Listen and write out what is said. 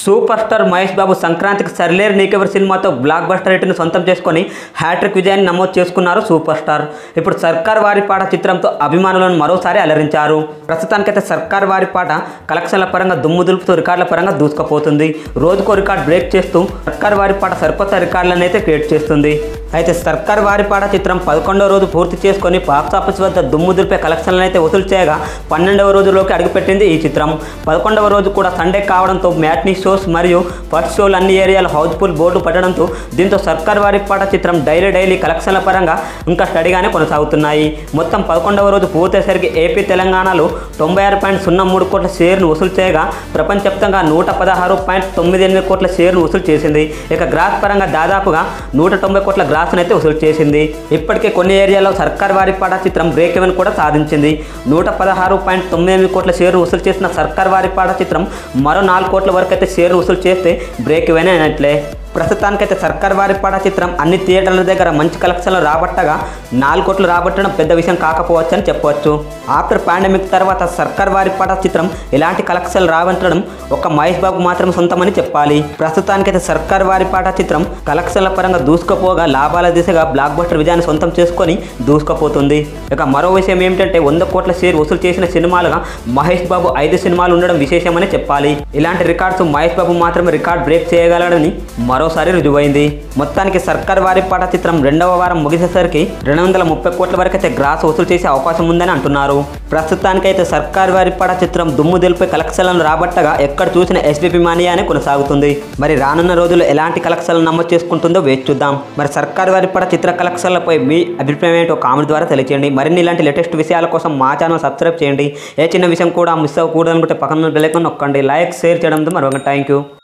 super star Mahesh బాబు సంక్రాంతికి సర్లేరు నీకెవరి సినిమాతో block buster హిట్ని సొంతం చేసుకొని హ్యాట్రిక్ విజయాన్ని నమోదు చేసుకున్నారు సూపర్ స్టార్ ఇప్పుడు సర్కార్ వారి పాట చిత్రంతో అభిమానులను మరోసారి అలరించారు ప్రస్తుతానికైతే సర్కార్ వారి పాట కలెక్షన్ల పరంగా దుమ్ము దులుపుతూ రికార్డుల పరంగా దూసుకుపోతుంది రోజుకో రికార్డ్ బ్రేక్ చేస్తూ సర్కార్ వారి పాట సరికొత్త రికార్డులను అయితే క్రియేట్ చేస్తుంది అయితే సర్కార్ వారి పాట చిత్రం పదకొండవ రోజు పూర్తి చేసుకొని బాక్స్ ఆఫీస్ వద్ద దుమ్ము దులిపే కలెక్షన్లను అయితే వసూలు చేయగా పన్నెండవ రోజులోకి అడుగుపెట్టింది ఈ చిత్రం పదకొండవ రోజు కూడా సండే కావడంతో మ్యాట్నీ షోస్ మరియు ఫస్ట్ షోలు అన్ని ఏరియాలో హౌస్ఫుల్ బోర్డు పట్టడంతో దీంతో సర్కార్ వారి పాట చిత్రం డైలీ డైలీ కలెక్షన్ల పరంగా ఇంకా స్టడీగానే కొనసాగుతున్నాయి మొత్తం పదకొండవ రోజు పూర్తయ్యేసరికి ఏపీ తెలంగాణలో తొంభై ఆరు పాయింట్ సున్నా మూడు కోట్ల షేర్ను వసూలు చేయగా ప్రపంచవ్యాప్తంగా నూట పదహారు పాయింట్ తొమ్మిది ఎనిమిది కోట్ల షేర్ను వసూలు చేసింది ఇక గ్రాస్ పరంగా దాదాపుగా నూట తొంభై కోట్ల గ్రాస్ను అయితే వసూలు చేసింది ఇప్పటికే కొన్ని ఏరియాలో సర్కార్ వారి పాట చిత్రం బ్రేక్ ఈవెన్ కూడా సాధించింది నూట పదహారు పాయింట్ తొమ్మిది ఎనిమిది కోట్ల షేర్ను వసూలు చేసిన సర్కార్ వారి పాట చిత్రం మరో నాలుగు కోట్ల వరకు అయితే షేర్ను వసూలు చేస్తే బ్రేక్ ఈవెన్ అయినట్లే ప్రస్తుతానికైతే సర్కార్ వారి పాట చిత్రం అన్ని థియేటర్ల దగ్గర మంచి కలెక్షన్లు రాబట్టగా నాలుగు కోట్లు రాబట్టడం పెద్ద విషయం కాకపోవచ్చు అని చెప్పవచ్చు ఆఫ్టర్ పాండమిక్ తర్వాత సర్కార్ వారి పాట చిత్రం ఎలాంటి కలెక్షన్లు రాబట్టడం ఒక మహేష్ బాబు మాత్రం సొంతమని చెప్పాలి ప్రస్తుతానికైతే సర్కార్ వారి పాట చిత్రం కలెక్షన్ల పరంగా దూసుకుపోగా లాభాల దిశగా బ్లాక్ బస్టర్ విజయాన్ని సొంతం చేసుకొని దూసుకుపోతుంది ఇక మరో విషయం ఏమిటంటే వంద కోట్ల షేర్ వసూలు చేసిన సినిమాలుగా మహేష్ బాబు ఐదు సినిమాలు ఉండడం విశేషమని చెప్పాలి ఇలాంటి రికార్డ్స్ మహేష్ బాబు మాత్రమే రికార్డ్ బ్రేక్ చేయగలడని మరోసారి రుజువైంది మొత్తానికి సర్కార్ వారి పాట చిత్రం రెండవ వారం ముగిసేసరికి రెండు వందల ముప్పై కోట్ల వరకు అయితే గ్రాస్ వసూలు చేసే అవకాశం ఉందని అంటున్నారు ప్రస్తుతానికైతే సర్కార్ వారి పాట చిత్రం దుమ్ము దిలిపే కలెక్షన్లను రాబట్టగా ఎక్కడ చూసిన ఎస్బీపీ మానియానే కొనసాగుతుంది మరి రానున్న రోజుల్లో ఎలాంటి కలెక్షన్లు నమోదు చేసుకుంటుందో వేచి చూద్దాం మరి సర్కార్ వారి పాట చిత్ర కలెక్షన్లపై మీ అభిప్రాయం ఏంటో కామెంట్ ద్వారా తెలియచేయండి మరిన్ని ఇలాంటి లేటెస్ట్ విషయాల కోసం మా ఛానల్ సబ్స్క్రైబ్ చేయండి ఏ చిన్న విషయం కూడా మిస్ అవ్వకూడదు అనుకుంటే పక్కన బెల్ ఐకాన్ నొక్కండి లైక్ షేర్ చేయడంతో మరొక థ్యాంక్ యూ